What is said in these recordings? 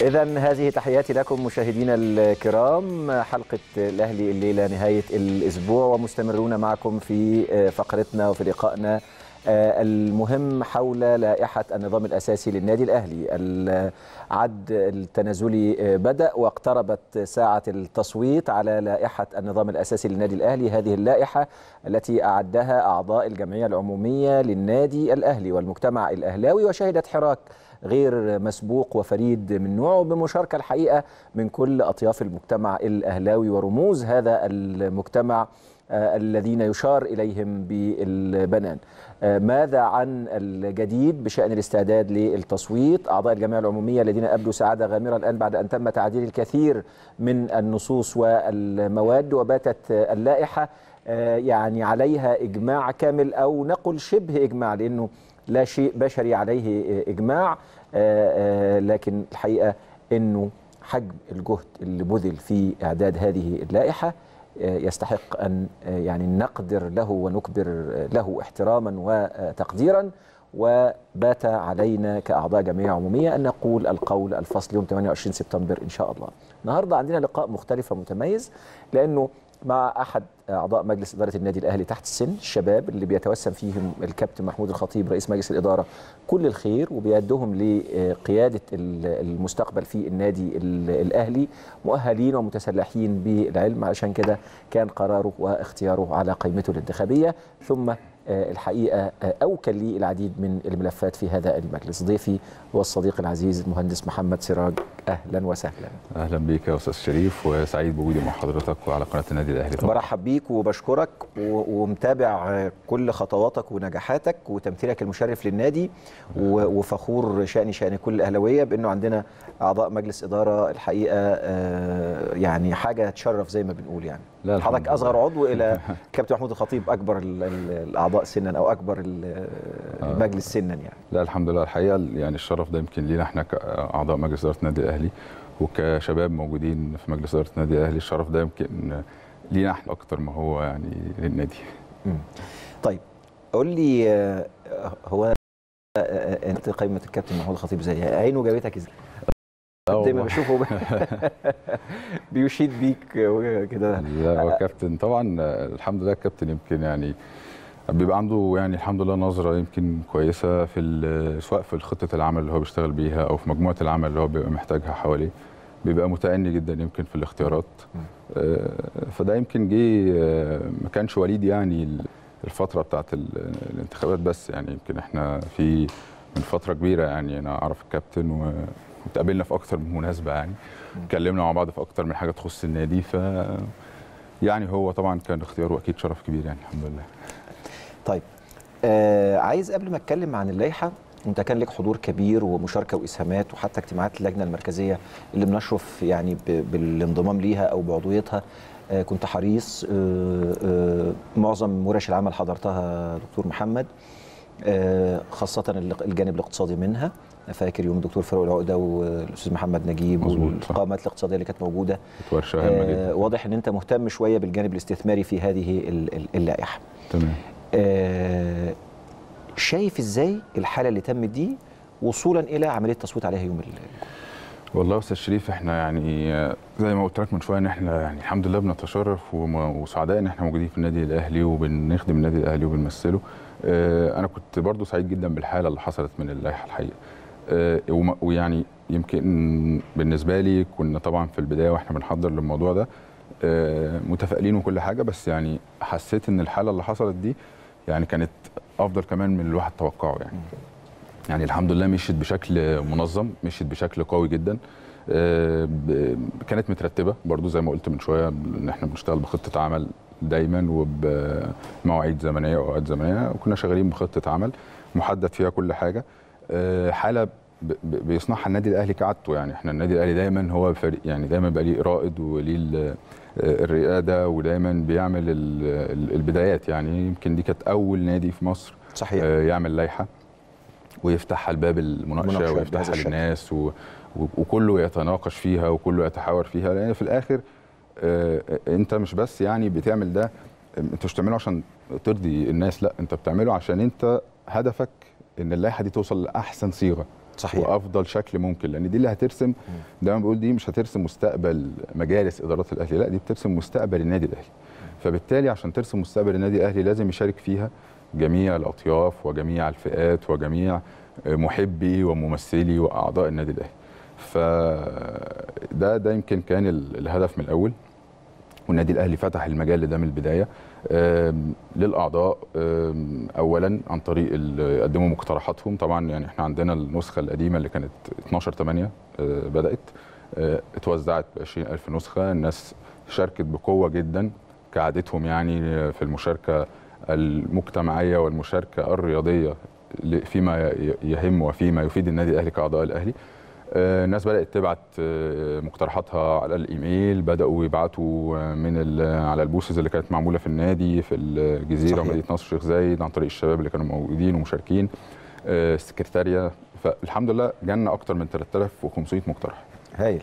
إذا هذه تحياتي لكم مشاهدينا الكرام حلقة الأهلي الليلة نهاية الأسبوع ومستمرون معكم في فقرتنا وفي لقائنا المهم حول لائحة النظام الأساسي للنادي الأهلي العد التنازلي بدأ واقتربت ساعة التصويت على لائحة النظام الأساسي للنادي الأهلي هذه اللائحة التي أعدها أعضاء الجمعية العمومية للنادي الأهلي والمجتمع الأهلاوي وشهدت حراك غير مسبوق وفريد من نوعه بمشاركة الحقيقة من كل أطياف المجتمع الأهلاوي ورموز هذا المجتمع آه الذين يشار إليهم بالبنان آه ماذا عن الجديد بشأن الاستعداد للتصويت أعضاء الجمعية العمومية الذين أبدوا سعادة غامرة الآن بعد أن تم تعديل الكثير من النصوص والمواد وباتت اللائحة آه يعني عليها إجماع كامل أو نقل شبه إجماع لأنه لا شيء بشري عليه إجماع لكن الحقيقة أنه حجم الجهد اللي بذل في إعداد هذه اللائحة يستحق أن يعني نقدر له ونكبر له احتراما وتقديرا وبات علينا كأعضاء جمعية عمومية أن نقول القول الفصل يوم 28 سبتمبر إن شاء الله النهاردة عندنا لقاء مختلف ومتميز لأنه مع أحد أعضاء مجلس إدارة النادي الأهلي تحت السن الشباب اللي بيتوسم فيهم الكابتن محمود الخطيب رئيس مجلس الإدارة كل الخير وبيدهم لقيادة المستقبل في النادي الأهلي مؤهلين ومتسلحين بالعلم عشان كده كان قراره واختياره على قائمته الانتخابية ثم الحقيقة أوكل لي العديد من الملفات في هذا المجلس ضيفي هو الصديق العزيز المهندس محمد سراج أهلا وسهلا أهلا بيك يا أستاذ شريف وسعيد بوجودي مع حضرتك وعلى قناة النادي الأهلي طبعا برحب بيك وبشكرك ومتابع كل خطواتك ونجاحاتك وتمثيلك المشرف للنادي وفخور شأني شأن كل الأهلاوية بأنه عندنا أعضاء مجلس إدارة الحقيقة يعني حاجة تشرف زي ما بنقول يعني لا حضرتك أصغر عضو إلى كابتن محمود الخطيب أكبر الأعضاء سنا او اكبر المجلس سنا يعني لا الحمد لله الحقيقه يعني الشرف ده يمكن لينا احنا كاعضاء مجلس اداره النادي الاهلي وكشباب موجودين في مجلس اداره النادي الاهلي الشرف ده يمكن لينا احنا اكتر ما هو يعني للنادي طيب قول لي هو انت قائمه الكابتن محمود الخطيب ازاي عينه جابتك ازاي دايما بشوفه بيشيد بيك كده لا هو كابتن طبعا الحمد لله الكابتن يمكن يعني بيبقى عنده يعني الحمد لله نظره يمكن كويسه في سواء في خطه العمل اللي هو بيشتغل بيها او في مجموعه العمل اللي هو بيبقى محتاجها حواليه بيبقى متأني جدا يمكن في الاختيارات فده يمكن جه ما كانش وليد يعني الفتره بتاعت الانتخابات بس يعني يمكن احنا في من فتره كبيره يعني انا اعرف الكابتن وتقابلنا في اكتر من مناسبه يعني اتكلمنا مع بعض في اكتر من حاجه تخص النادي ف يعني هو طبعا كان اختياره اكيد شرف كبير يعني الحمد لله طيب آه عايز قبل ما اتكلم عن اللائحه انت كان لك حضور كبير ومشاركه واسهامات وحتى اجتماعات اللجنه المركزيه اللي بنشرف يعني بالانضمام ليها او بعضويتها آه كنت حريص آه آه معظم ورش العمل حضرتها دكتور محمد آه خاصه الجانب الاقتصادي منها فاكر يوم الدكتور فاروق العقده والاستاذ محمد نجيب والقامات الاقتصاديه اللي كانت موجوده آه واضح ان انت مهتم شويه بالجانب الاستثماري في هذه اللائحه تمام آه شايف ازاي الحاله اللي تمت دي وصولا الى عمليه التصويت عليها يوم والله يا استاذ شريف احنا يعني زي ما قلت لك من شويه ان احنا يعني الحمد لله بنتشرف وسعداء ان احنا موجودين في النادي الاهلي وبنخدم النادي الاهلي وبنمثله اه انا كنت برضو سعيد جدا بالحاله اللي حصلت من اللائحه الحقيقه اه ويعني يمكن بالنسبه لي كنا طبعا في البدايه واحنا بنحضر للموضوع ده اه متفائلين وكل حاجه بس يعني حسيت ان الحاله اللي حصلت دي يعني كانت افضل كمان من الواحد توقعه يعني يعني الحمد لله مشيت بشكل منظم مشيت بشكل قوي جدا كانت مترتبه برضو زي ما قلت من شويه ان احنا بنشتغل بخطه عمل دايما وبمواعيد زمنيه واوقات زمنيه وكنا شغالين بخطه عمل محدد فيها كل حاجه حاله بيصنعها النادي الاهلي كعادته يعني احنا النادي الاهلي دايما هو فريق يعني دايما بقى ليه رائد وليه الرئاده ودايما بيعمل البدايات يعني يمكن دي كانت اول نادي في مصر صحيح يعمل لائحه ويفتحها الباب المناقشه ويفتحها للناس و... وكله يتناقش فيها وكله يتحاور فيها لان في الاخر آه انت مش بس يعني بتعمل ده انت مش بتعمله عشان ترضي الناس لا انت بتعمله عشان انت هدفك ان اللائحه دي توصل لاحسن صيغه صحيح. وافضل شكل ممكن لان دي اللي هترسم دايما بقول دي مش هترسم مستقبل مجالس ادارات الاهلي لا دي بترسم مستقبل النادي الاهلي فبالتالي عشان ترسم مستقبل النادي الاهلي لازم يشارك فيها جميع الاطياف وجميع الفئات وجميع محبي وممثلي واعضاء النادي الاهلي فده ده يمكن كان ال- الهدف من الاول والنادي الاهلي فتح المجال لده من البدايه آم، للاعضاء آم، اولا عن طريق ال- يقدموا مقترحاتهم طبعا يعني احنا عندنا النسخه القديمه اللي كانت 12 8 بدات آه، اتوزعت ب 20000 نسخه الناس شاركت بقوه جدا كعادتهم يعني في المشاركه المجتمعيه والمشاركه الرياضيه ل- فيما ي- يهم وفيما يفيد النادي الاهلي كاعضاء الاهلي آه، الناس بدات تبعت آه، مقترحاتها على الايميل بداوا يبعتوا آه، من ال- على البوسز اللي كانت معموله في النادي في الجزيره صحيح. ومدينه نصر الشيخ زايد عن طريق الشباب اللي كانوا موجودين ومشاركين آه، السكرتاريه فالحمد لله جالنا اكتر من 3500 مقترح هايل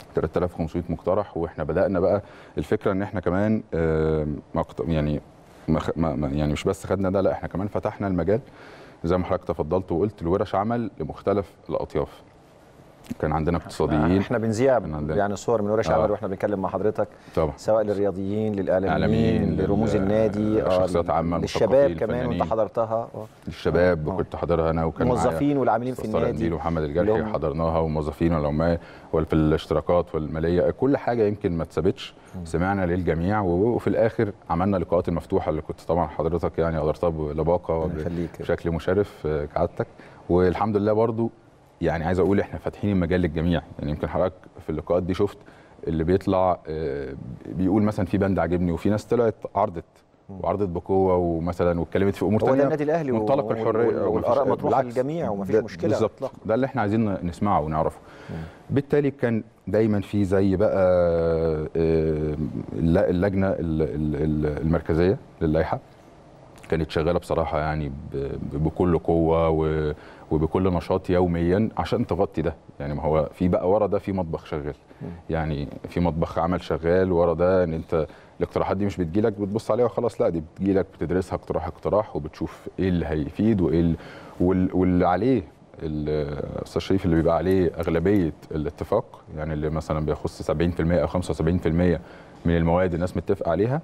3500 مقترح واحنا بدانا بقى الفكره ان احنا كمان آه، مقت- يعني ما خ- ما ما- يعني مش بس خدنا ده لا احنا كمان فتحنا المجال زي ما حضرتك تفضلت وقلت لورش عمل لمختلف الاطياف كان عندنا اقتصاديين احنا بنذيع كان عندنا- يعني صور من ورش آه. عمل واحنا بنتكلم مع حضرتك طبعا سواء للرياضيين للاعلاميين إعلاميين، لرموز لل- النادي آه، شخصيات عامة، للشباب المثقفين، كمان وانت الفنانين. حضرتها آه. الشباب آه. كنت حاضرها انا وكان معايا موظفين والعاملين في أستاذ طارق النادي نديل ومحمد اللي الجرحي هم- حضرناها والموظفين والعمال وفي الاشتراكات والماليه كل حاجه يمكن ما اتثبتش سمعنا للجميع و- وفي الاخر عملنا اللقاءات المفتوحه اللي كنت طبعا حضرتك يعني حضرتها بلباقه ربنا يخليك. بشكل مشرف آه، كعادتك والحمد لله برضو يعني عايز اقول احنا فاتحين المجال للجميع يعني يمكن حضرتك في اللقاءات دي شفت اللي بيطلع آه، بيقول مثلا في بند عجبني وفي ناس طلعت عرضت وعرضت بقوه ومثلا واتكلمت في امور هو تانية ده النادي الاهلي و- منطلق وال- الحريه وال- والاراء ومفيش- مطروحه بالعكس، للجميع ومفيش ده- مشكله بالظبط إطلاقاً. ده اللي احنا عايزين نسمعه ونعرفه بالتالي كان دايما في زي بقى آه، الل- اللجنه ال- ال- ال- المركزيه للائحه كانت شغاله بصراحه يعني ب- ب- بكل قوه و- وبكل نشاط يوميا عشان تغطي ده يعني ما هو في بقى ورا ده في مطبخ شغال يعني في مطبخ عمل شغال ورا ده ان انت الاقتراحات دي مش بتجيلك بتبص عليها وخلاص لا دي بتجيلك بتدرسها اقتراح اقتراح وبتشوف ايه اللي هيفيد وايه ال- وال- واللي عليه الاستاذ شريف اللي بيبقى عليه اغلبيه الاتفاق يعني اللي مثلا بيخص 70% او 75% من المواد الناس متفق عليها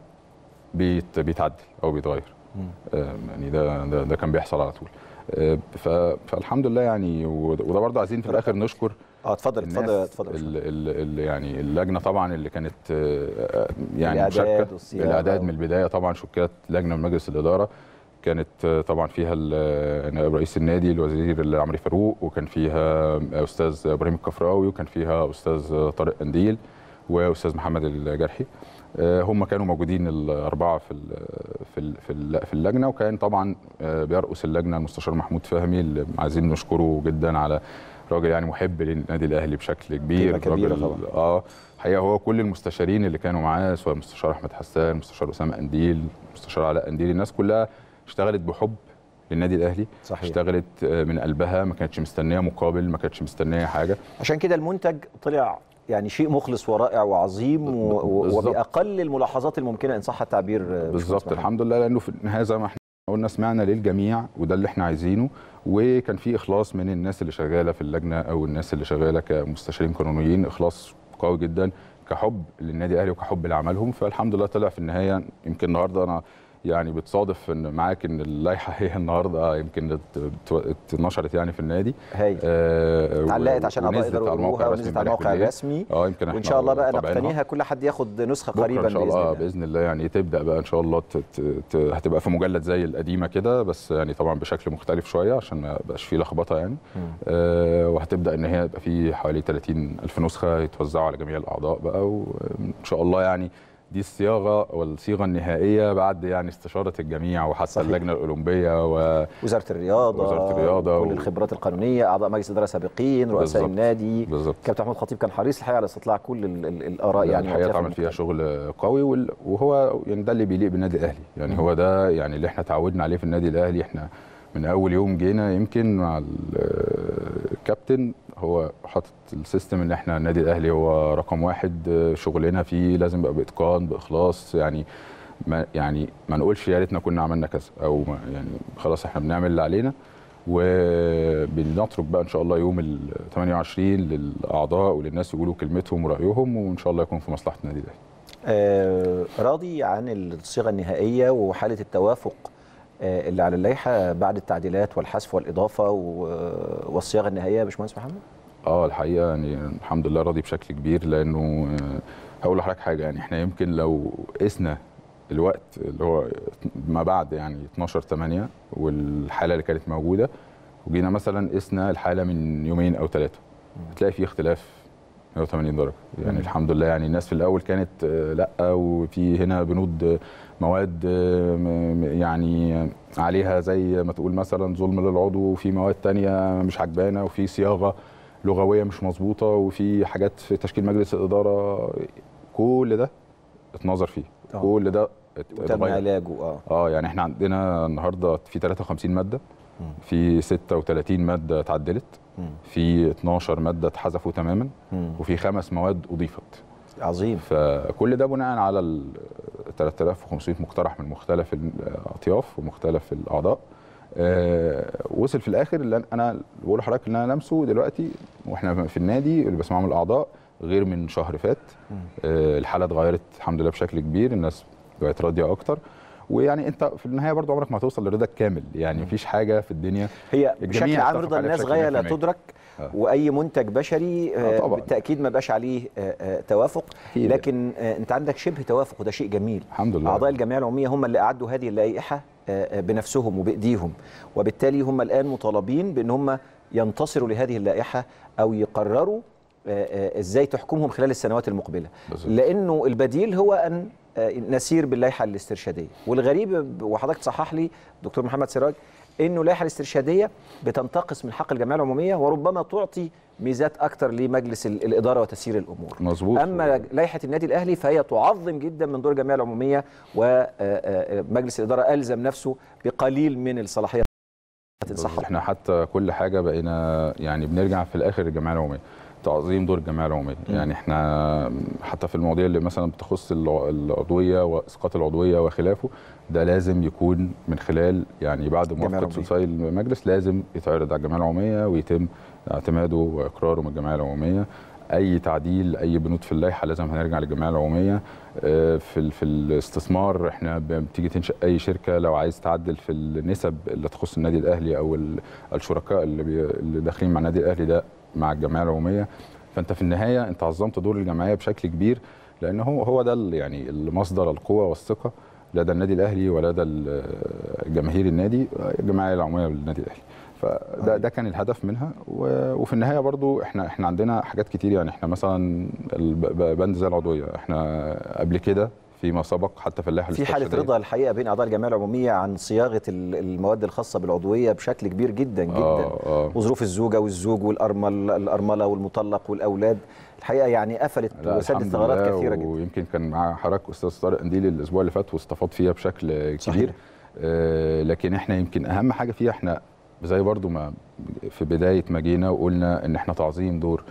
بيت بيتعدل او بيتغير آه، يعني ده ده, ده كان بيحصل على طول آه، ف- فالحمد لله يعني وده وده برضه عايزين في الاخر نشكر اه اتفضل اتفضل الناس اتفضل يا ال ال ال يعني اللجنه طبعا اللي كانت آه، يعني الإعداد مشاركه والصياغة الاعداد من البدايه طبعا شكلت لجنه من مجلس الاداره كانت آه، طبعا فيها ال- نائب رئيس النادي الوزير عمرو فاروق وكان فيها استاذ ابراهيم الكفراوي وكان فيها استاذ طارق قنديل واستاذ محمد الجرحي آه، هم كانوا موجودين الاربعه في ال في ال في ال- في اللجنه وكان طبعا آه، بيرأس اللجنه المستشار محمود فهمي اللي عايزين نشكره جدا على راجل يعني محب للنادي الاهلي بشكل كبير قيمة كبيرة راجل- طبعا. اه الحقيقه هو كل المستشارين اللي كانوا معاه سواء المستشار احمد حسان المستشار اسامه قنديل المستشار علاء قنديل الناس كلها اشتغلت بحب للنادي الاهلي صحيح. اشتغلت آه، من قلبها ما كانتش مستنيه مقابل ما كانتش مستنيه حاجه عشان كده المنتج طلع يعني شيء مخلص ورائع وعظيم و- و- بالظبط. وباقل الملاحظات الممكنه ان صح التعبير آه، باشمهندس بالظبط محمد. الحمد لله لانه في النهايه زي ما احنا قلنا سمعنا للجميع وده اللي احنا عايزينه وكان في اخلاص من الناس اللي شغاله في اللجنه او الناس اللي شغاله كمستشارين قانونيين اخلاص قوي جدا كحب للنادي الاهلي وكحب لعملهم فالحمد لله طلع في النهايه يمكن النهارده انا يعني بتصادف ان معاك ان اللائحه هي النهارده يمكن ات- ات- اتنشرت يعني في النادي هايل آه، علقت عشان اعضاء ونزلت يقدروا على الموقع يقروها الرسمي ونزلت على امبارح الموقع بالليل. الرسمي اه يمكن احنا وان شاء الله بقى طابعينها. نقتنيها كل حد ياخد نسخه بكرة قريبا ان شاء باذن الله الله باذن الله يعني تبدا بقى ان شاء الله ت... ت... ت... هتبقى في مجلد زي القديمه كده بس يعني طبعا بشكل مختلف شويه عشان ما يبقاش فيه لخبطه يعني آه وهتبدا ان هي يبقى في حوالي 30 الف نسخه يتوزعوا على جميع الاعضاء بقى وان شاء الله يعني دي الصياغه والصيغه النهائيه بعد يعني استشاره الجميع وحتى صحيح. اللجنه الاولمبيه و... وزاره الرياضه وزارة الرياضة كل و- الخبرات القانونيه اعضاء مجلس اداره سابقين رؤساء بالظبط. النادي بالظبط كابتن محمود خطيب كان حريص الحقيقه على استطلاع كل ال- ال- الاراء يعني الحقيقه والأطياف اتعمل فيها المختلفة. شغل قوي وال- وهو يعني ده اللي بيليق بالنادي الاهلي يعني هو ده يعني اللي احنا تعودنا عليه في النادي الاهلي احنا من اول يوم جينا يمكن مع ال- الكابتن هو حاطط السيستم ان احنا النادي الاهلي هو رقم واحد شغلنا فيه لازم يبقى باتقان باخلاص يعني ما يعني ما نقولش يا ريتنا كنا عملنا كذا او ما يعني خلاص احنا بنعمل اللي علينا وبنترك بقى ان شاء الله يوم ال 28 للاعضاء وللناس يقولوا كلمتهم ورايهم وان شاء الله يكون في مصلحه النادي الاهلي آه راضي عن الصيغه النهائيه وحاله التوافق آه اللي على اللائحه بعد التعديلات والحذف والاضافه و- والصياغه النهائيه يا باشمهندس محمد؟ اه الحقيقه يعني الحمد لله راضي بشكل كبير لانه آه، هقول لحضرتك حاجه يعني احنا يمكن لو قسنا الوقت اللي هو ما بعد يعني 12 8 والحاله اللي كانت موجوده وجينا مثلا قسنا الحاله من يومين او ثلاثه هتلاقي في اختلاف 180 درجه يعني مم. الحمد لله يعني الناس في الاول كانت آه، لا وفي هنا بنود آه، مواد آه، م- م- يعني عليها زي ما تقول مثلا ظلم للعضو وفي مواد تانية مش عجبانه وفي صياغه لغويه مش مظبوطه وفي حاجات في تشكيل مجلس الاداره كل ده اتنظر فيه آه. كل ده ات- تم اتغير علاجه اه اه يعني احنا عندنا النهارده في 53 ماده مم. في 36 ماده اتعدلت مم. في 12 ماده اتحذفوا تماما مم. وفي خمس مواد اضيفت عظيم فكل ده بناء على ال 3500 مقترح من مختلف الاطياف ومختلف الاعضاء آه، وصل في الاخر اللي انا بقول لحضرتك ان انا لمسه دلوقتي واحنا في النادي اللي بسمعه من الاعضاء غير من شهر فات مم. آه، الحاله اتغيرت الحمد لله بشكل كبير الناس بقت راضيه اكتر ويعني انت في النهايه برضو عمرك ما هتوصل للرضا الكامل يعني مفيش حاجه في الدنيا هي الجميع بشكل عام اتفق رضا عليها الناس بشكل غايه لا 100%. تدرك آه. واي منتج بشري آه، آه، طبعاً. بالتاكيد ما بقاش عليه آه، آه، توافق أكيد. لكن آه، انت عندك شبه توافق وده شيء جميل الحمد لله اعضاء الجمعيه العموميه هم اللي اعدوا هذه اللائحه آه، آه، بنفسهم وبايديهم وبالتالي هم الان مطالبين بان هم ينتصروا لهذه اللائحه او يقرروا آه، آه، ازاي تحكمهم خلال السنوات المقبله بالظبط. لانه البديل هو ان آه، نسير باللائحه الاسترشاديه والغريب وحضرتك تصحح لي دكتور محمد سراج انه اللائحه الاسترشاديه بتنتقص من حق الجمعيه العموميه وربما تعطي ميزات اكثر لمجلس ال- الاداره وتسيير الامور مظبوط اما لائحه النادي الاهلي فهي تعظم جدا من دور الجمعيه العموميه ومجلس الاداره الزم نفسه بقليل من الصلاحيات صح احنا حتى كل حاجه بقينا يعني بنرجع في الاخر الجمعيه العموميه تعظيم دور الجمعيه العموميه مم. يعني احنا حتى في المواضيع اللي مثلا بتخص الع- العضويه واسقاط العضويه وخلافه ده لازم يكون من خلال يعني بعد الجمعية موافقه العمومية. ثلثي المجلس لازم يتعرض على الجمعيه العموميه ويتم اعتماده واقراره من الجمعيه العموميه اي تعديل اي بنود في اللائحه لازم هنرجع للجمعيه العموميه آه، في ال- في الاستثمار احنا ب- بتيجي تنشا اي شركه لو عايز تعدل في النسب اللي تخص النادي الاهلي او ال- الشركاء اللي بي- اللي داخلين مع النادي الاهلي ده مع الجمعيه العموميه فانت في النهايه انت عظمت دور الجمعيه بشكل كبير لان هو هو ده ال- يعني المصدر القوه والثقه لدى النادي الاهلي ولدى ال- جماهير النادي الجمعيه العموميه للنادي الاهلي فده ده كان الهدف منها و- وفي النهايه برضو احنا احنا عندنا حاجات كتير يعني احنا مثلا الب- بند زي العضويه احنا قبل كده فيما سبق حتى في اللائحه في حاله الاسترشادية. رضا الحقيقه بين اعضاء الجمعيه العموميه عن صياغه ال- المواد الخاصه بالعضويه بشكل كبير جدا جدا اه اه وظروف الزوجه والزوج والارمل الارمله والمطلق والاولاد الحقيقه يعني قفلت لا، وسدت الحمد ثغرات لله، كثيره جدا ويمكن كان مع حضرتك استاذ طارق قنديل الاسبوع اللي فات واستفاض فيها بشكل صحيح. كبير آه لكن احنا يمكن اهم حاجه فيها احنا زي برضو ما في بدايه ما جينا وقلنا ان احنا تعظيم دور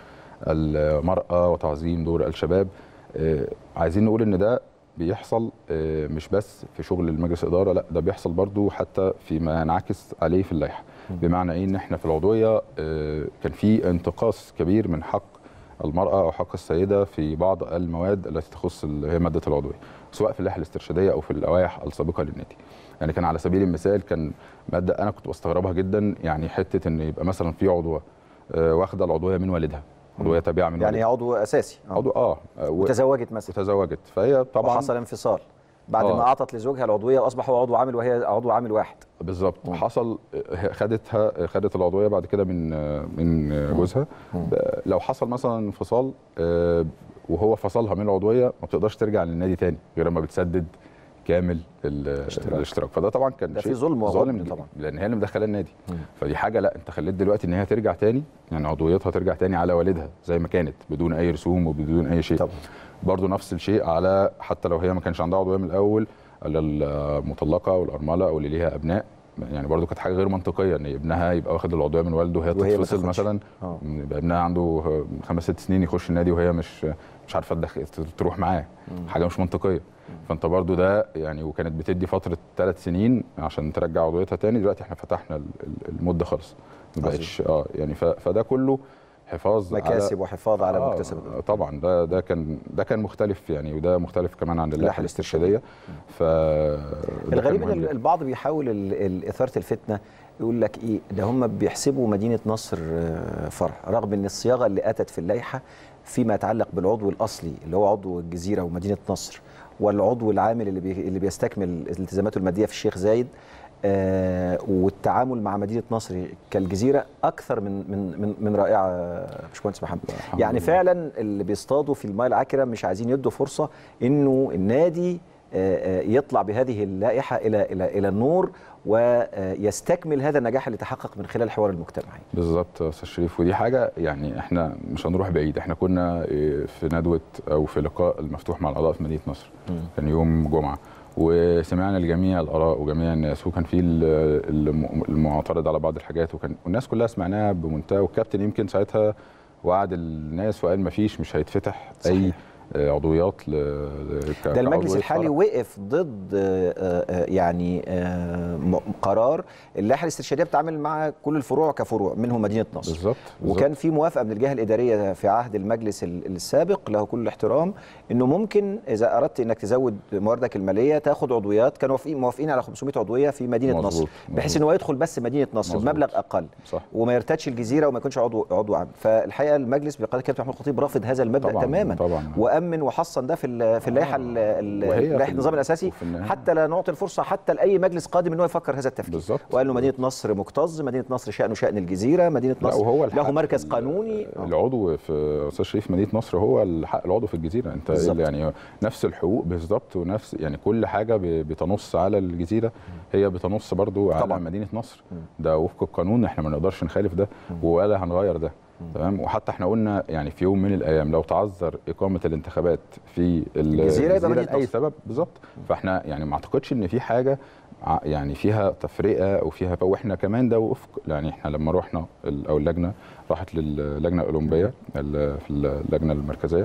المراه وتعظيم دور الشباب آه عايزين نقول ان ده بيحصل آه مش بس في شغل المجلس الاداره لا ده بيحصل برضو حتى فيما ينعكس عليه في اللائحه بمعنى ايه ان احنا في العضويه آه كان في انتقاص كبير من حق المرأة أو حق السيدة في بعض المواد التي تخص اللي هي مادة العضوية سواء في اللائحة الاسترشادية أو في اللوائح السابقة للنادي يعني كان على سبيل المثال كان مادة أنا كنت بستغربها جدا يعني حتة إن يبقى مثلا في عضوة آه، واخدة العضوية من والدها عضوية تابعة من يعني والدها عضو اساسي آه. عضو اه و- وتزوجت مثلا وتزوجت فهي طبعا وحصل انفصال بعد آه. ما اعطت لزوجها العضويه واصبح هو عضو عامل وهي عضو عامل واحد بالظبط مم. حصل خدتها خدت العضويه بعد كده من من جوزها مم. ب- لو حصل مثلا انفصال آه، وهو فصلها من العضويه ما بتقدرش ترجع للنادي تاني غير لما بتسدد كامل ال- اشتراك. الاشتراك فده طبعا كان ده في شيء ظلم وغبن ظالم طبعا. لان هي اللي مدخله النادي مم. فدي حاجه لا انت خليت دلوقتي ان هي ترجع تاني يعني عضويتها ترجع تاني على والدها زي ما كانت بدون اي رسوم وبدون اي شيء طبعا برضه نفس الشيء على حتى لو هي ما كانش عندها عضويه من الاول على المطلقه او الارمله او اللي ليها ابناء يعني برضو كانت حاجه غير منطقيه ان ابنها يبقى واخد العضويه من والده وهي وهي ما تتفصل تاخدش. مثلا اه يبقى ابنها عنده خمس ست سنين يخش النادي وهي مش مش عارفه تدخل تروح معاه حاجه مش منطقيه فانت برضو ده يعني وكانت بتدي فتره ثلاث سنين عشان ترجع عضويتها تاني دلوقتي احنا فتحنا ال- ال- المده خالص ما عظيم. بقتش اه يعني ف- فده كله حفاظ على مكاسب وحفاظ على آه، مكتسب طبعا ده ده كان ده كان مختلف يعني وده مختلف كمان عن اللائحه الاسترشاديه ف ده الغريب كان ان مهم. البعض بيحاول ال- ال- اثاره الفتنه يقول لك ايه ده هم بيحسبوا مدينه نصر آه، فرع رغم ان الصياغه اللي اتت في اللائحه فيما يتعلق بالعضو الاصلي اللي هو عضو الجزيره ومدينه نصر والعضو العامل اللي بي اللي بيستكمل التزاماته الماديه في الشيخ زايد آه والتعامل مع مدينه نصر كالجزيره اكثر من من من, من رائعه آه، باشمهندس محمد الحمد يعني لله. فعلا اللي بيصطادوا في الماء العكره مش عايزين يدوا فرصه انه النادي آه، آه، يطلع بهذه اللائحه الى الى الى النور ويستكمل هذا النجاح اللي تحقق من خلال الحوار المجتمعي. بالظبط يا استاذ شريف ودي حاجه يعني احنا مش هنروح بعيد احنا كنا إيه، في ندوه او في لقاء المفتوح مع الاعضاء في مدينه نصر كان يوم جمعه وسمعنا لجميع الاراء وجميع الناس وكان في ال- الم- المعترض على بعض الحاجات وكان والناس كلها سمعناها بمنتهى والكابتن يمكن ساعتها وعد الناس وقال ما فيش مش هيتفتح اي صحيح. آه، عضويات ل ك- ده المجلس كعضوية الحالي فرع. وقف ضد آه، آه، يعني آه، م- قرار اللائحه الاسترشاديه بتتعامل مع كل الفروع كفروع منهم مدينه نصر. بالظبط بالظبط. وكان في موافقه من الجهه الاداريه في عهد المجلس ال- السابق له كل الاحترام انه ممكن اذا اردت انك تزود مواردك الماليه تاخد عضويات كانوا موافقين موافقين على 500 عضويه في مدينه مظبوط، نصر بحيث مظبوط. ان هو يدخل بس مدينه نصر مظبوط. بمبلغ اقل صح وما يرتدش الجزيره وما يكونش عضو عضو عام فالحقيقه المجلس بقياده الكابتن محمود الخطيب رافض هذا المبدا طبعاً، تماما طبعاً. وامن وحصن ده في ال- في اللائحه ال- ال- وهي في اللائحه ال- النظام الاساسي وفي النهاية- حتى لا نعطي الفرصه حتى لاي مجلس قادم ان هو يفكر هذا التفكير بالظبط. وقال له مدينه نصر مكتظ مدينه نصر شانه شان الجزيره مدينه لا نصر وهو له الحق مركز ال- قانوني آه. العضو في استاذ شريف مدينه نصر هو الحق العضو في الجزيره انت بالظبط. يعني نفس الحقوق بالظبط ونفس يعني كل حاجه ب- بتنص على الجزيره هي بتنص برضو طبعاً. على مدينه نصر ده وفق القانون احنا ما نقدرش نخالف ده ولا هنغير ده تمام وحتى احنا قلنا يعني في يوم من الايام لو تعذر اقامه الانتخابات في الجزيرة يبقى مدينة لاي نصر. سبب بالظبط فاحنا يعني ما اعتقدش ان في حاجه ع- يعني فيها تفرقه او فيها واحنا كمان ده وفق يعني احنا لما رحنا ال- او اللجنه راحت للجنه الاولمبيه ال- في اللجنه المركزيه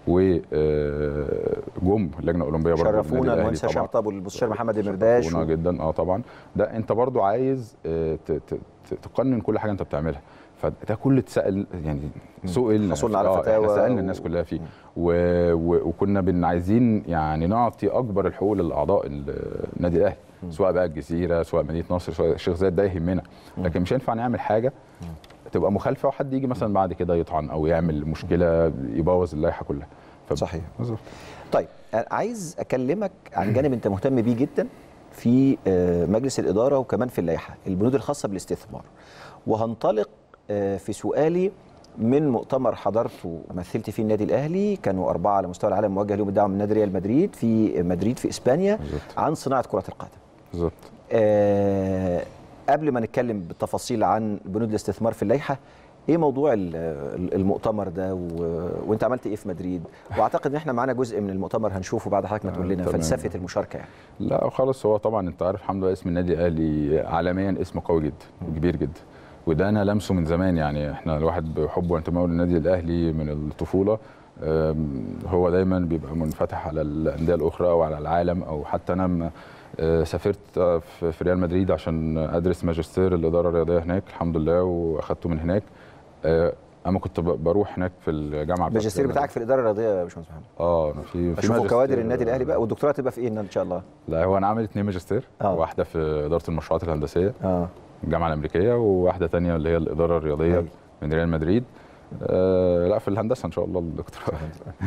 وجم اللجنه الاولمبيه برضه النادي شرفونا الأهلي المهندس هشام طبعاً. طب والمستشار محمد المرداش شرفونا جدا اه طبعا ده انت برضو عايز آه، ت- ت- ت- تقنن كل حاجه انت بتعملها فده كله اتسال يعني سئلنا حصلنا على آه، فتاوى احنا سالنا و- الناس كلها فيه و... و... وكنا بن عايزين يعني نعطي اكبر الحقوق للاعضاء ال- النادي الاهلي سواء بقى الجزيره سواء مدينه نصر سواء الشيخ زايد ده يهمنا لكن مش هينفع نعمل حاجه تبقى مخالفه وحد يجي مثلا بعد كده يطعن او يعمل مشكله يبوظ اللائحه كلها ف... صحيح بالظبط طيب أنا عايز اكلمك عن جانب انت مهتم بيه جدا في آه، مجلس الاداره وكمان في اللائحه البنود الخاصه بالاستثمار وهنطلق آه، في سؤالي من مؤتمر حضرته مثلت فيه النادي الاهلي كانوا اربعه على مستوى العالم موجه لهم الدعوه من نادي ريال مدريد في مدريد في اسبانيا بالظبط عن صناعه كره القدم بالظبط آه، قبل ما نتكلم بالتفاصيل عن بنود الاستثمار في اللائحه ايه موضوع ال- ال- المؤتمر ده و... وانت عملت ايه في مدريد واعتقد ان احنا معانا جزء من المؤتمر هنشوفه بعد حضرتك ما تقول لنا تمام. فلسفه المشاركه يعني لا خالص هو طبعا انت عارف الحمد لله اسم النادي الاهلي عالميا اسم قوي جدا وكبير جدا وده انا لمسه من زمان يعني احنا الواحد بحبه وانتمائه للنادي الاهلي من الطفوله أم، هو دايما بيبقى منفتح على الانديه الاخرى وعلى العالم او حتى انا لما أه، سافرت أه، في في ريال مدريد عشان ادرس ماجستير الاداره الرياضيه هناك الحمد لله واخدته من هناك أه، اما كنت ب- بروح هناك في الجامعه بتاعت الماجستير ريال بتاعك في الاداره الرياضيه يا باشمهندس محمد اه أنا في في اشوفوا كوادر ماجستير، النادي الاهلي بقى والدكتوراه تبقى في ايه ان شاء الله لا هو انا عامل اثنين ماجستير آه. واحده في اداره المشروعات الهندسيه اه الجامعه الامريكيه وواحده تانية اللي هي الاداره الرياضيه هاي. من ريال مدريد آه لا في الهندسه ان شاء الله الدكتوراه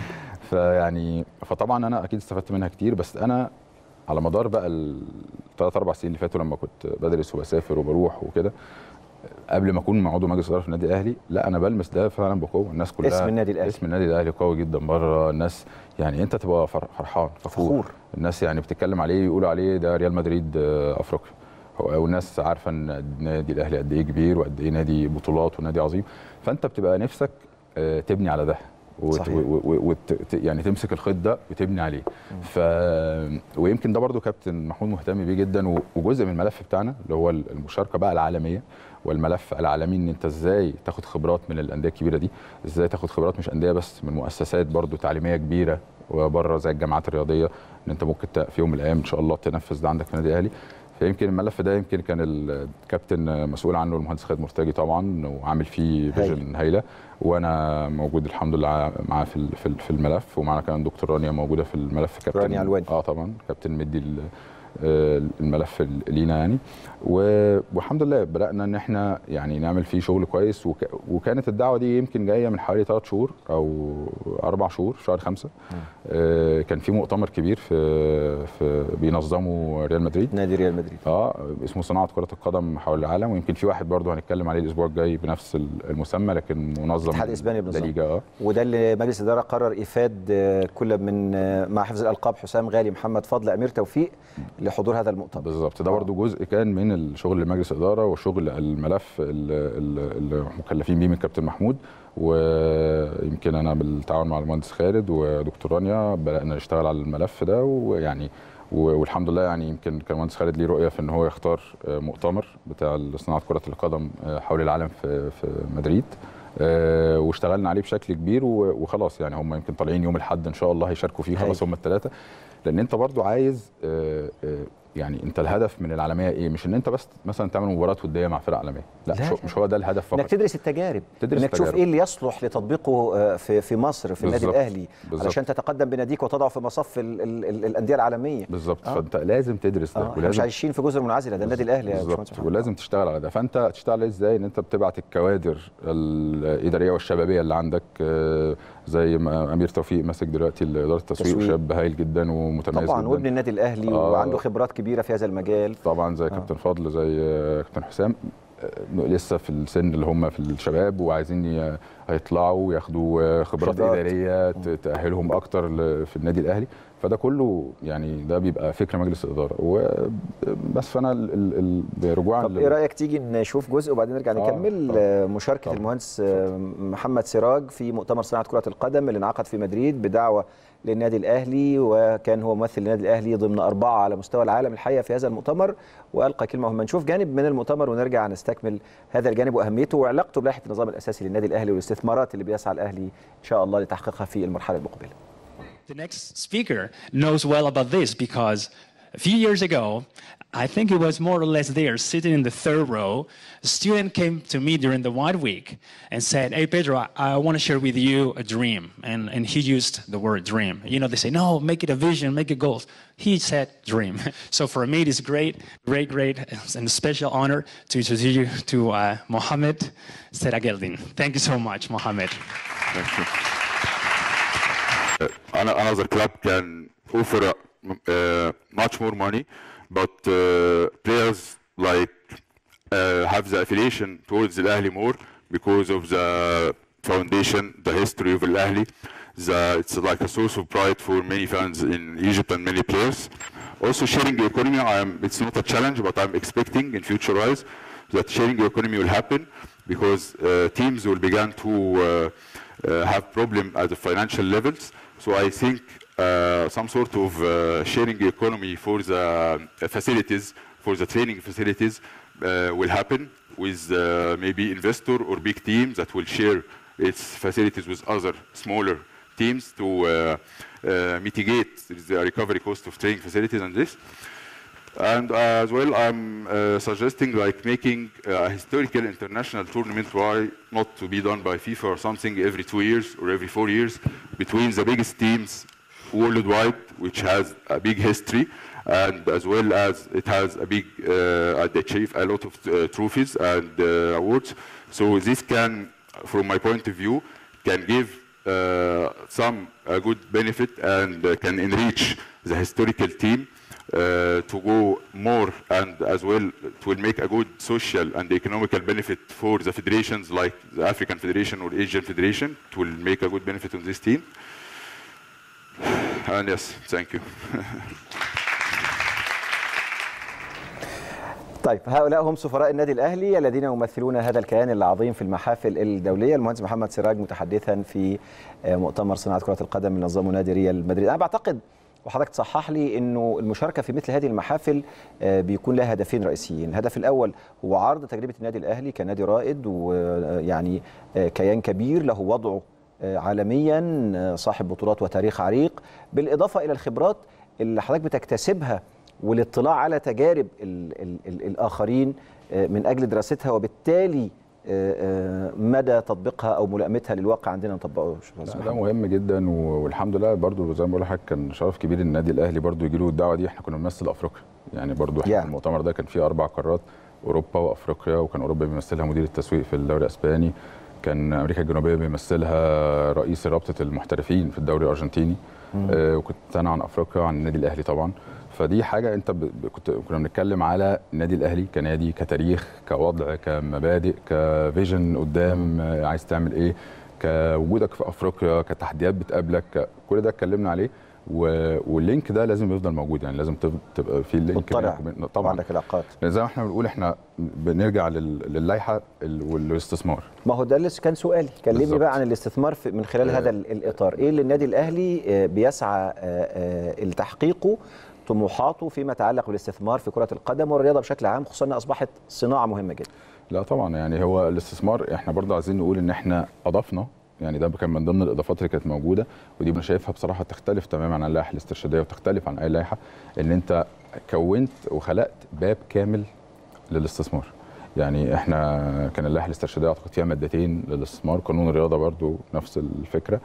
فيعني فطبعا انا اكيد استفدت منها كتير بس انا على مدار بقى الثلاث اربع سنين اللي فاتوا لما كنت بدرس وبسافر وبروح وكده قبل ما اكون عضو مجلس اداره في النادي الاهلي لا انا بلمس ده فعلا بقوه الناس كلها اسم النادي الأهلي. اسم النادي الاهلي قوي جدا بره الناس يعني انت تبقى فر- فرحان فخور, فخور. الناس يعني بتتكلم عليه يقولوا عليه ده ريال مدريد آه، افريقيا هو- والناس عارفه ان النادي الاهلي قد ايه كبير وقد ايه نادي بطولات ونادي عظيم فانت بتبقى نفسك آه، تبني على ده وت... صحيح. و... و... وت... ت- يعني تمسك الخيط ده وتبني عليه ف ويمكن ده برضو كابتن محمود مهتم بيه جدا و... وجزء من الملف بتاعنا اللي هو المشاركه بقى العالميه والملف العالمي ان انت ازاي تاخد خبرات من الانديه الكبيره دي ازاي تاخد خبرات مش انديه بس من مؤسسات برضو تعليميه كبيره وبره زي الجامعات الرياضيه ان انت ممكن ت- في يوم من الايام ان شاء الله تنفذ ده عندك في النادي الاهلي فيمكن الملف ده يمكن كان الكابتن مسؤول عنه المهندس خالد مرتجي طبعا وعامل فيه هايل. فيجن هايله وانا موجود الحمد لله معاه في ال- في ال- في الملف ومعنا كمان دكتور رانيا موجوده في الملف كابتن رانيا علواني. اه طبعا كابتن مدي ال- آه، الملف ال- لينا يعني و- والحمد لله بدانا ان احنا يعني نعمل فيه شغل كويس وك وكانت الدعوه دي يمكن جايه من حوالي ثلاث شهور او اربع شهور في شهر خمسه آه، كان في مؤتمر كبير في في بينظمه ريال مدريد نادي ريال مدريد اه اسمه صناعه كره القدم حول العالم ويمكن في واحد برضه هنتكلم عليه الاسبوع الجاي بنفس المسمى لكن منظم الاتحاد الإسباني بنظام. الليجا اه وده اللي مجلس الاداره قرر افاد آه، كل من آه، مع حفظ الالقاب حسام غالي محمد فضل امير توفيق لحضور هذا المؤتمر بالظبط ده آه. برضه جزء كان من الشغل لمجلس الاداره وشغل الملف ال- ال- اللي مكلفين بيه من كابتن محمود ويمكن انا بالتعاون مع المهندس خالد ودكتور رانيا بدانا نشتغل على الملف ده ويعني و- والحمد لله يعني يمكن كان المهندس خالد ليه رؤيه في ان هو يختار آه، مؤتمر بتاع صناعه كره القدم آه، حول العالم في في مدريد آه، واشتغلنا عليه بشكل كبير و- وخلاص يعني هم يمكن طالعين يوم الاحد ان شاء الله هيشاركوا فيه خلاص هايل. هم الثلاثه لان انت برضو عايز آه، آه، يعني انت الهدف من العالميه ايه مش ان انت بس مثلا تعمل مباراه وديه مع فرق عالميه لا, لا، مش, لا. مش هو ده الهدف انك فقط تدرس التجارب تدرس انك تشوف التجارب. ايه اللي يصلح لتطبيقه آه، في في مصر في النادي بالظبط. الاهلي بالظبط. علشان تتقدم بناديك وتضعه في مصف ال ال ال الانديه العالميه بالظبط آه. فانت لازم تدرس ده اه احنا مش عايشين في جزر منعزله ده النادي الاهلي يا باشمهندس بالظبط محمد. ولازم تشتغل على ده فانت تشتغل عليه ازاي ان انت بتبعت الكوادر الاداريه والشبابيه اللي عندك آه، زي ما امير توفيق ماسك دلوقتي اداره التسويق تسويق. شاب هايل جدا ومتميز طبعا جدا وابن النادي الاهلي آه. وعنده خبرات كبيره في هذا المجال طبعا زي كابتن فضل زي آه، كابتن حسام آه، لسه في السن اللي هم في الشباب وعايزين ي- هيطلعوا وياخدوا آه، خبرات خبرات. اداريه ت- تاهلهم اكتر ل- في النادي الاهلي فده كله يعني ده بيبقى فكره مجلس الاداره وبس فانا ال- ال- ال- رجوعا طب لل- ايه رايك تيجي نشوف جزء وبعدين نرجع آه، نكمل طبعاً. آه، مشاركه طبعاً. المهندس آه، محمد سراج في مؤتمر صناعه كره القدم اللي انعقد في مدريد بدعوه للنادي الاهلي وكان هو ممثل النادي الاهلي ضمن اربعه على مستوى العالم الحقيقه في هذا المؤتمر والقى كلمه مهمه نشوف جانب من المؤتمر ونرجع نستكمل هذا الجانب واهميته وعلاقته بلائحه النظام الاساسي للنادي الاهلي والاستثمارات اللي بيسعى الاهلي ان شاء الله لتحقيقها في المرحله المقبله The next speaker knows well about this because a few years ago, I think he was more or less there, sitting in the third row. A student came to me during the Wide Week and said, Hey, Pedro, I, I want to share with you a dream. And, and he used the word dream. You know, they say, No, make it a vision, make it goals. He said dream. so for me, it is great, great, great, and a special honor to introduce you to uh, Mohammed Serageldin. Thank you so much, Mohammed. Thank you. Uh, ano- another club can offer uh, m- uh, much more money, but uh, players like uh, have the affiliation towards Al Ahly more because of the foundation, the history of Al Ahly. The, it's like a source of pride for many fans in Egypt and many players. Also, sharing the economy, I'm, it's not a challenge, but I'm expecting in future wise that sharing the economy will happen because uh, teams will begin to uh, uh, have problem at the financial levels. So I think uh, some sort of uh, sharing the economy for the uh, facilities, for the training facilities, uh, will happen with uh, maybe investor or big teams that will share its facilities with other smaller teams to uh, uh, mitigate the recovery cost of training facilities and this. And uh, as well, I'm uh, suggesting like making uh, a historical international tournament, why not to be done by FIFA or something every two years or every four years between the biggest teams worldwide, which has a big history, and as well as it has a big, uh, they achieve a lot of uh, trophies and uh, awards. So this can, from my point of view, can give uh, some uh, good benefit and uh, can enrich the historical team uh, to go more and as well it will make a good social and economical benefit for the federations like the African Federation or Asian Federation. It will make a good benefit on this team. And yes, thank you. طيب هؤلاء هم سفراء النادي الاهلي الذين يمثلون هذا الكيان العظيم في المحافل الدوليه المهندس محمد سراج متحدثا في آه، مؤتمر صناعه كره القدم من نظام نادي ريال مدريد انا بعتقد وحضرتك تصحح لي انه المشاركه في مثل هذه المحافل آه، بيكون لها هدفين رئيسيين الهدف الاول هو عرض تجربه النادي الاهلي كنادي رائد ويعني كيان كبير له وضعه آه، عالميا آه، صاحب بطولات وتاريخ عريق بالاضافه الى الخبرات اللي حضرتك بتكتسبها والاطلاع على تجارب ال ال ال الاخرين آه، من اجل دراستها وبالتالي آه، آه، مدى تطبيقها او ملائمتها للواقع عندنا نطبقه لا، ده مهم جدا و- والحمد لله برضو زي ما بقول لحضرتك كان شرف كبير النادي الاهلي برضو يجي له الدعوه دي احنا كنا بنمثل افريقيا يعني برضو احنا Yeah. yeah. المؤتمر ده كان فيه اربع قارات اوروبا وافريقيا وكان اوروبا بيمثلها مدير التسويق في الدوري الاسباني كان امريكا الجنوبيه بيمثلها رئيس رابطه المحترفين في الدوري الارجنتيني آه وكنت انا عن افريقيا عن النادي الاهلي طبعا فدي حاجه انت ب... ب- كنت كنا بنتكلم على النادي الاهلي كنادي كتاريخ كوضع كمبادئ كفيجن قدام آه، عايز تعمل ايه كوجودك في افريقيا كتحديات بتقابلك ك- كل ده اتكلمنا عليه و... واللينك ده لازم يفضل موجود يعني لازم تب- تبقى في لينك مطلع بينك وبين- طبعا طبعا عندك علاقات لأن زي ما احنا بنقول احنا بنرجع لل... للائحه ال- والاستثمار ما هو ده اللي كان سؤالي كلمني بالظبط. بقى عن الاستثمار في من خلال آه. هذا ال- الاطار ايه اللي النادي الاهلي آه، بيسعى آه، آه، لتحقيقه طموحاته فيما يتعلق بالاستثمار في كره القدم والرياضه بشكل عام خصوصا انها اصبحت صناعه مهمه جدا لا طبعا يعني هو الاستثمار احنا برضه عايزين نقول ان احنا اضفنا يعني ده كان من ضمن الاضافات اللي كانت موجوده ودي انا شايفها بصراحه تختلف تماما عن اللائحه الاسترشاديه وتختلف عن اي لائحه ان انت كونت وخلقت باب كامل للاستثمار يعني احنا كان اللائحه الاسترشاديه اعتقد فيها مادتين للاستثمار قانون الرياضه برضو نفس الفكره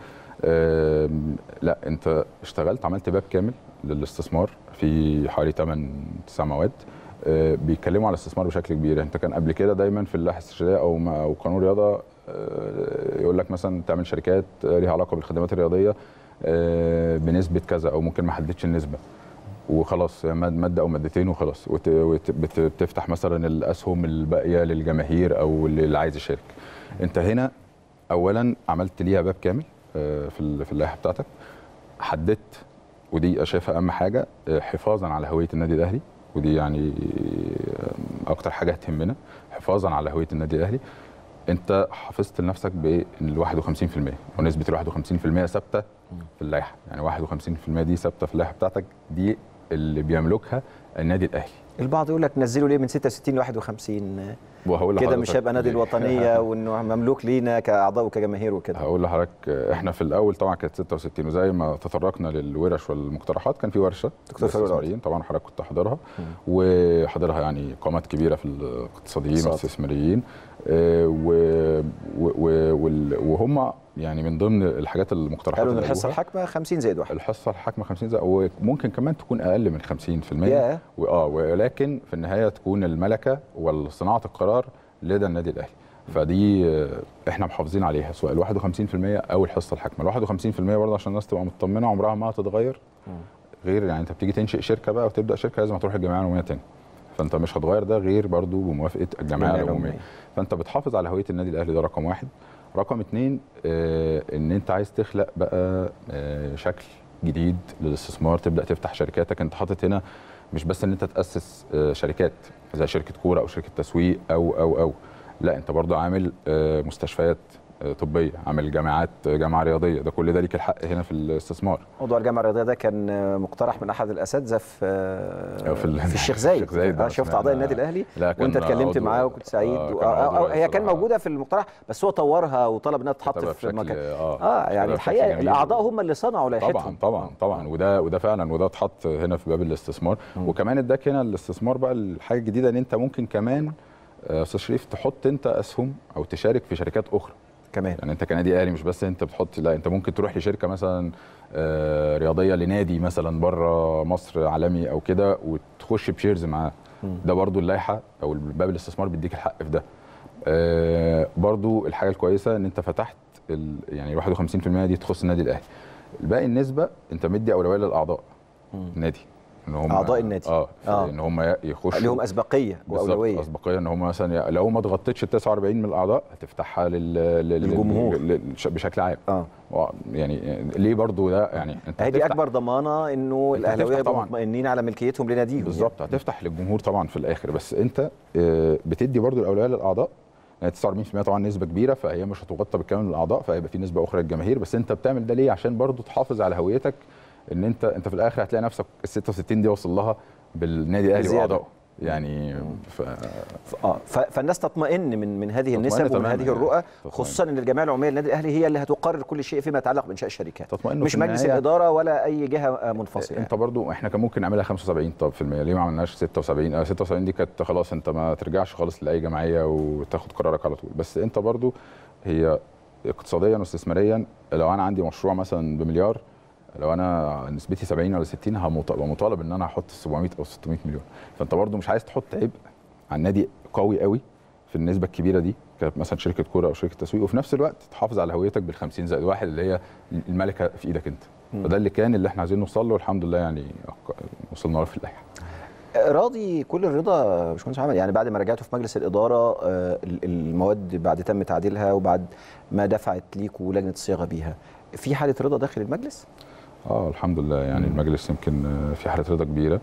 أم، لا انت اشتغلت عملت باب كامل للاستثمار في حوالي 8 9 مواد آه، بيتكلموا على الاستثمار بشكل كبير انت كان قبل كده دايما في اللائحه الاسترشاديه او ما- او قانون الرياضه آه، يقول لك مثلا تعمل شركات آه، ليها علاقه بالخدمات الرياضيه آه، بنسبه كذا او ممكن ما حددش النسبه وخلاص ماد- ماده او مادتين وخلاص وت- وت- بت- بتفتح مثلا الاسهم الباقيه للجماهير او اللي عايز يشارك انت هنا اولا عملت ليها باب كامل آه، في ال- في اللائحه بتاعتك حددت ودي شايفها اهم حاجه آه، حفاظا على هويه النادي الاهلي ودي يعني آه، اكتر حاجه هتهمنا حفاظا على هويه النادي الاهلي انت حافظت لنفسك بال 51% ونسبه ال 51% ثابته في اللائحه يعني 51% دي ثابته في اللائحه بتاعتك دي اللي بيملكها النادي الاهلي البعض يقول لك نزلوا ليه من 66 ل 51 وهقول كده لحضرتك مش هيبقى نادي ليه. الوطنيه وانه مملوك لينا كاعضاء وكجماهير وكده هقول لحضرتك احنا في الاول طبعا كانت 66 وزي ما تطرقنا للورش والمقترحات كان في ورشه دكتور فاروق للاستثماريين طبعا حضرتك كنت حاضرها وحاضرها يعني قامات كبيره في الاقتصاديين اقتصاد. والاستثماريين اه، و- و- و- وال- وهم يعني من ضمن الحاجات المقترحات قالوا ان اللي الحصه قالوها، الحاكمه 50 زائد واحد الحصه الحاكمه 50 زي وممكن كمان تكون اقل من 50% ياه. واه ولكن في النهايه تكون الملكه وصناعه القرار لدى النادي الاهلي فدي آه، احنا محافظين عليها سواء ال 51% او الحصه الحاكمه ال 51% برضه عشان الناس تبقى مطمنه عمرها ما هتتغير غير يعني انت بتيجي تنشئ شركه بقى وتبدا شركه لازم هتروح الجمعيه العموميه تاني فانت مش هتغير ده غير برضه بموافقه الجمعيه الجمعية العموميه العمومية. فانت بتحافظ على هويه النادي الاهلي ده رقم واحد رقم اتنين آه ان انت عايز تخلق بقى آه شكل جديد للاستثمار تبدا تفتح شركاتك انت حاطط هنا مش بس ان انت تاسس آه شركات زي شركه كوره او شركه تسويق او او او لا انت برضو عامل آه مستشفيات آه طبيه عامل جامعات آه، جامعه رياضيه ده كل ده ليك الحق هنا في الاستثمار موضوع الجامعه الرياضيه ده كان آه، مقترح من احد الاساتذه في آه، في ال- في الشيخ زايد, الشيخ زايد آه ده شفت سمعنا- اعضاء النادي الاهلي لا، كان وانت اتكلمت عضو- معاه وكنت سعيد آه، و- كان آه، عضو آه، رئيس هي كان صراحة. موجوده في المقترح بس هو طورها وطلب انها تتحط كتبها في بشكل- مكان اه اه يعني كتبها بشكل الحقيقه جميل. الاعضاء هم اللي صنعوا لائحتهم طبعا طبعا طبعا وده وده فعلا وده اتحط هنا في باب الاستثمار وكمان اداك هنا الاستثمار بقى الحاجه الجديده ان انت ممكن كمان آه، استاذ شريف تحط انت اسهم او تشارك في شركات اخرى كمان يعني انت كنادي اهلي مش بس انت بتحط لا انت ممكن تروح لشركه مثلا آه، رياضيه لنادي مثلا بره مصر عالمي او كده وتخش بشيرز معاه ده برضو اللائحه او باب الاستثمار بيديك الحق في ده آه، برضو الحاجه الكويسه ان انت فتحت ال- يعني 51% دي تخص النادي الاهلي الباقي النسبه انت مدي اولويه للاعضاء النادي ان هم أعضاء النادي. اه, آه. آه. ان هم يخشوا لهم اسبقيه بالظبط، واولويه اسبقيه ان هم مثلا ي- لو ما اتغطتش ال 49 من الاعضاء هتفتحها لل... لل... للجمهور. لل... لل... بشكل عام اه و- يعني ليه برضو ده يعني انت هذه هتفتح- اكبر ضمانه انه أنت الاهلاويه هتفتح يبقوا طبعاً. مطمئنين على ملكيتهم لناديهم بالظبط هتفتح للجمهور طبعا في الاخر بس انت آه، بتدي برضو الاولويه للاعضاء يعني 49% طبعا نسبه كبيره فهي مش هتغطى بالكامل من الاعضاء فهيبقى في نسبه اخرى للجماهير بس انت بتعمل ده ليه عشان برضو تحافظ على هويتك ان انت انت في الاخر هتلاقي نفسك ال 66 دي وصل لها بالنادي الاهلي بزيادة. واعضائه يعني ف... اه ف- فالناس تطمئن من من هذه تطمئن النسب ومن تماماً هذه يعني. الرؤى تطمئن. خصوصا ان الجمعيه العموميه للنادي الاهلي هي اللي هتقرر كل شيء فيما يتعلق بانشاء الشركات تطمئن مش في مجلس النهاية. الاداره ولا اي جهه آه، منفصله انت برضو احنا كان ممكن نعملها 75 طب في المية ليه ما عملناش 76 اه 76 دي كانت خلاص انت ما ترجعش خالص لاي جمعيه وتاخد قرارك على طول بس انت برضو هي اقتصاديا واستثماريا لو انا عندي مشروع مثلا بمليار لو انا نسبتي 70 ولا 60 همط- هبقى مطالب ان انا احط 700 او 600 مليون فانت برضو مش عايز تحط عبء على النادي قوي قوي في النسبه الكبيره دي كانت مثلا شركه كوره او شركه تسويق وفي نفس الوقت تحافظ على هويتك بال 50 زائد واحد اللي هي الملكه في ايدك انت فده اللي كان اللي احنا عايزين نوصل له الحمد لله يعني وصلنا له في اللائحه راضي كل الرضا يا باشمهندس محمد يعني بعد ما رجعتوا في مجلس الاداره آه، ال- المواد بعد تم تعديلها وبعد ما دفعت ليكوا لجنه الصياغه بيها في حاله رضا داخل المجلس؟ اه الحمد لله يعني المجلس يمكن آه، في حاله رضا كبيره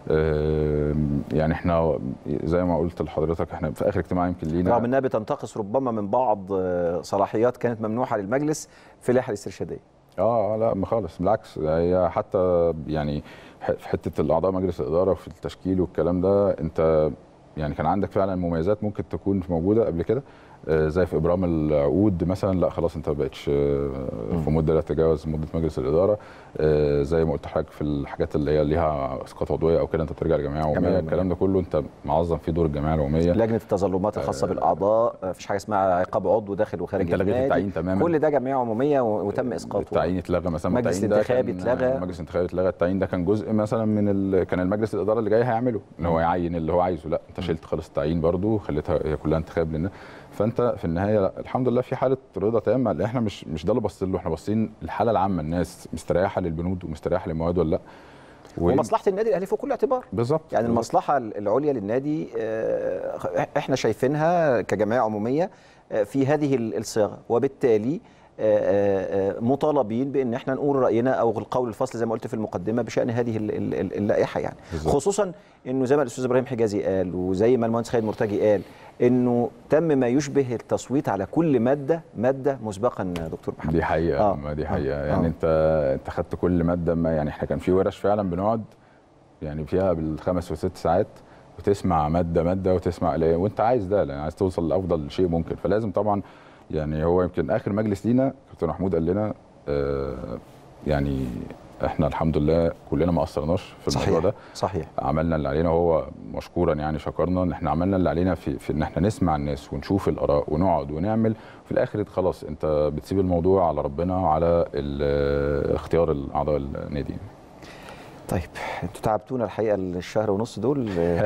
آه، يعني احنا زي ما قلت لحضرتك احنا في اخر اجتماع يمكن لينا رغم انها بتنتقص ربما من بعض آه، صلاحيات كانت ممنوحه للمجلس في اللائحه الاسترشاديه اه آه، لا ما خالص بالعكس هي حتى يعني ح- في حته الاعضاء مجلس الاداره وفي التشكيل والكلام ده انت يعني كان عندك فعلا مميزات ممكن تكون موجوده قبل كده آه، زي في ابرام العقود مثلا لا خلاص انت ما بقتش آه، في مده لا تتجاوز مده مجلس الاداره آه، زي ما قلت لحضرتك في الحاجات اللي هي ليها اسقاط عضوية او كده انت بترجع لجمعيه عموميه عمومية. الكلام ده كله انت معظم فيه دور الجمعيه العموميه لجنه التظلمات الخاصه بالاعضاء آه، مفيش حاجه اسمها عقاب عضو داخل وخارج انت لغيت النادي. التعيين تماما كل ده جمعيه عموميه و- وتم اسقاطه التعيين اتلغى مثلا مجلس التعيين ده الانتخابي كان- اتلغى. مجلس الانتخابي اتلغى التعيين ده كان جزء مثلا من ال... كان المجلس الاداره اللي جاي هيعمله ان هو يعين اللي هو عايزه لا انت شلت خالص التعيين برضه خليتها هي كلها انتخاب لنا فانت في النهايه لا الحمد لله في حاله رضا تامه لان احنا مش مش ده اللي باصين له احنا باصين الحاله العامه الناس مستريحه للبنود ومستريحه للمواد ولا لا و- ومصلحه النادي الاهلي فوق كل اعتبار بالظبط يعني بالظبط. المصلحه العليا للنادي آه، احنا شايفينها كجمعيه عموميه آه، في هذه ال- الصياغه وبالتالي آه، آه، آه، مطالبين بان احنا نقول راينا او القول الفصل زي ما قلت في المقدمه بشان هذه ال- ال- ال- اللائحه يعني بالظبط. خصوصا انه زي ما الاستاذ ابراهيم حجازي قال وزي ما المهندس خالد مرتجي قال انه تم ما يشبه التصويت على كل ماده ماده مسبقا دكتور محمد دي حقيقه آه. آه. ما دي آه. حقيقه آه. يعني انت انت خدت كل ماده ما يعني احنا كان في ورش فعلا بنقعد يعني فيها بالخمس وست ساعات وتسمع ماده ماده وتسمع ليه وانت عايز ده يعني عايز توصل لافضل شيء ممكن فلازم طبعا يعني هو يمكن اخر مجلس لينا كابتن محمود قال لنا آه يعني احنا الحمد لله كلنا ما قصرناش في الموضوع صحيح ده صحيح عملنا اللي علينا وهو مشكورا يعني شكرنا ان احنا عملنا اللي علينا في, في ان احنا نسمع الناس ونشوف الاراء ونقعد ونعمل في الاخر خلاص انت بتسيب الموضوع على ربنا وعلى ال- اختيار اعضاء النادي طيب انتوا تعبتونا الحقيقه الشهر ونص دول يعني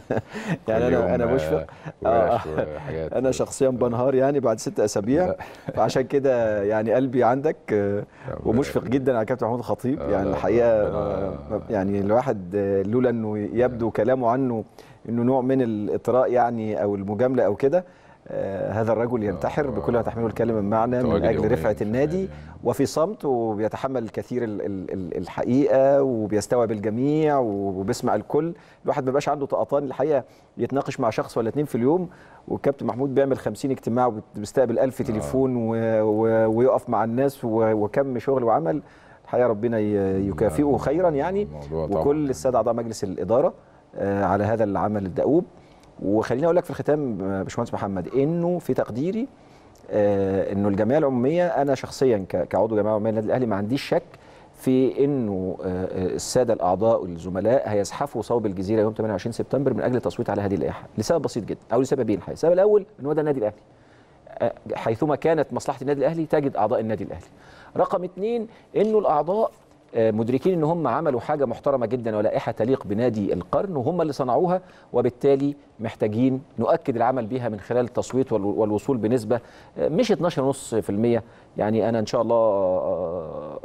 كل انا يوم، انا آه، مشفق ورش آه. وحاجات. انا شخصيا بنهار يعني بعد ست اسابيع لا. فعشان كده يعني قلبي عندك آه، ومشفق جدا على كابتن محمود الخطيب آه، يعني لا، الحقيقه ربنا- آه، يعني الواحد آه، لولا انه يبدو كلامه عنه انه نوع من الاطراء يعني او المجامله او كده آه، هذا الرجل ينتحر بكل ما تحمله الكلمه من معنى من تواجد اجل يومياً رفعه في النادي النادي يعني. وفي صمت وبيتحمل الكثير ال- ال- ال- الحقيقه وبيستوعب الجميع وبيسمع الكل الواحد ما بيبقاش عنده طقطان الحقيقه يتناقش مع شخص ولا اتنين في اليوم والكابتن محمود بيعمل 50 اجتماع وبيستقبل 1000 تليفون و... و... ويقف مع الناس و... وكم شغل وعمل الحقيقه ربنا ي- يكافئه خيرا يعني الموضوع طبعاً وكل يعني. الساده اعضاء مجلس الاداره آه، على هذا العمل الدؤوب وخليني اقول لك في الختام آه، باشمهندس محمد انه في تقديري آه، انه الجمعيه العموميه انا شخصيا ك- كعضو جمعيه عموميه النادي الاهلي ما عنديش شك في انه آه، آه، الساده الاعضاء والزملاء هيزحفوا صوب الجزيره يوم 28 سبتمبر من اجل التصويت على هذه اللائحه لسبب بسيط جدا او لسببين الحقيقه السبب الاول ان هو ده النادي الاهلي آه، حيثما كانت مصلحه النادي الاهلي تجد اعضاء النادي الاهلي رقم اثنين انه الاعضاء آه، مدركين ان هم عملوا حاجه محترمه جدا ولائحه تليق بنادي القرن وهم اللي صنعوها وبالتالي محتاجين نؤكد العمل بها من خلال التصويت وال- والوصول بنسبه آه، مش 12.5% يعني انا ان شاء الله آه،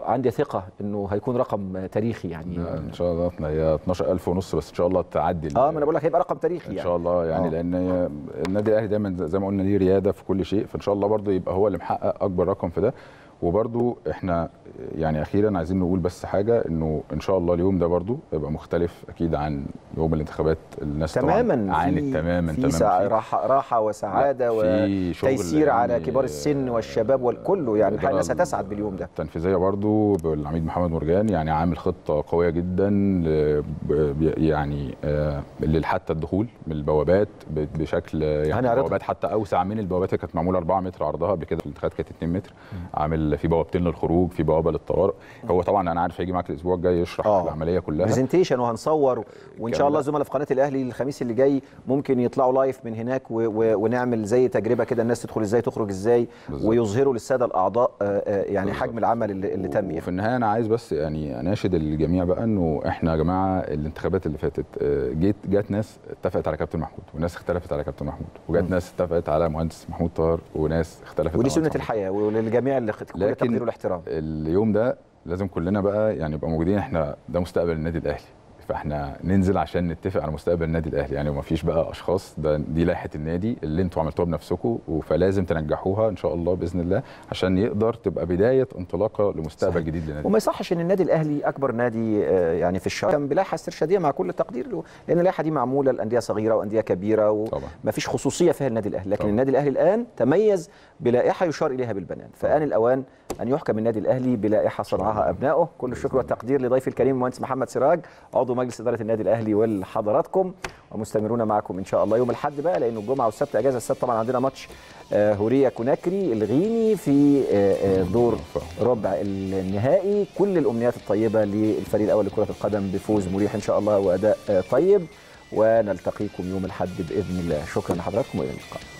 عندي ثقه انه هيكون رقم تاريخي يعني لا، ان شاء الله هي 12000 ونص بس ان شاء الله تعدي ال- اه ما انا بقول لك هيبقى رقم تاريخي ان يعني شاء الله يعني آه. لان هي- النادي الاهلي دايما زي ما قلنا ليه رياده في كل شيء فان شاء الله برضو يبقى هو اللي محقق اكبر رقم في ده وبرضو احنا يعني اخيرا عايزين نقول بس حاجه انه ان شاء الله اليوم ده برضو يبقى مختلف اكيد عن يوم الانتخابات الناس طبعاً تماما عانت في- تماما في تماما سع- فيه. راحه راحه وسعاده لا، في شغل وتيسير على يعني، كبار السن والشباب والكله يعني الحقيقه الناس الإدارة هتسعد باليوم ده التنفيذيه برضو بالعميد محمد مرجان يعني عامل خطه قويه جدا ل- ب- يعني آه، اللي حتى الدخول من البوابات ب- بشكل يعني هنعرضها. البوابات حتى اوسع من البوابات اللي كانت معموله 4 متر عرضها قبل كده في الانتخابات كانت 2 متر عامل في بوابتين للخروج في بوابه للطوارئ هو طبعا انا عارف هيجي معاك الاسبوع الجاي يشرح آه. العمليه كلها برزنتيشن وهنصور وان شاء الكلام الله ده. زملاء في قناه الاهلي الخميس اللي جاي ممكن يطلعوا لايف من هناك و و ونعمل زي تجربه كده الناس تدخل ازاي تخرج ازاي بالظبط. ويظهروا للساده الاعضاء آه، آه، يعني بالظبط. حجم العمل اللي, اللي تم يعني. وفي النهايه انا عايز بس يعني اناشد الجميع بقى انه احنا يا جماعه الانتخابات اللي فاتت آه، جيت جات ناس اتفقت على كابتن محمود وناس اختلفت على كابتن محمود وجات ناس اتفقت على مهندس محمود طاهر وناس اختلفت ودي على سنه مهندس الحياه وللجميع اللي كل لكن التقدير والاحترام اليوم ده لازم كلنا بقى يعني نبقى موجودين احنا ده مستقبل النادي الاهلي فاحنا ننزل عشان نتفق على مستقبل النادي الاهلي يعني وما فيش بقى اشخاص ده دي لائحه النادي اللي انتوا عملتوها بنفسكم فلازم تنجحوها ان شاء الله باذن الله عشان يقدر تبقى بدايه انطلاقه لمستقبل صحيح. جديد للنادي وما يصحش ان النادي الاهلي اكبر نادي آه، يعني في الشرق كان بلائحه استرشاديه مع كل التقدير له لان اللائحه دي معموله لانديه صغيره وانديه كبيره طبعا. وما فيش خصوصيه فيها النادي الاهلي لكن طبعا. النادي الاهلي الان تميز بلائحه يشار اليها بالبنان فان الاوان ان يحكم النادي الاهلي بلائحه صنعها ابنائه كل الشكر والتقدير لضيفي الكريم المهندس محمد سراج عضو مجلس اداره النادي الاهلي ولحضراتكم ومستمرون معكم ان شاء الله يوم الاحد بقى لانه الجمعه والسبت اجازه السبت طبعا عندنا ماتش آه، هوريا كوناكري الغيني في آه، آه، دور ربع النهائي كل الامنيات الطيبه للفريق الاول لكره القدم بفوز مريح ان شاء الله واداء آه، طيب ونلتقيكم يوم الاحد باذن الله شكرا لحضراتكم والى اللقاء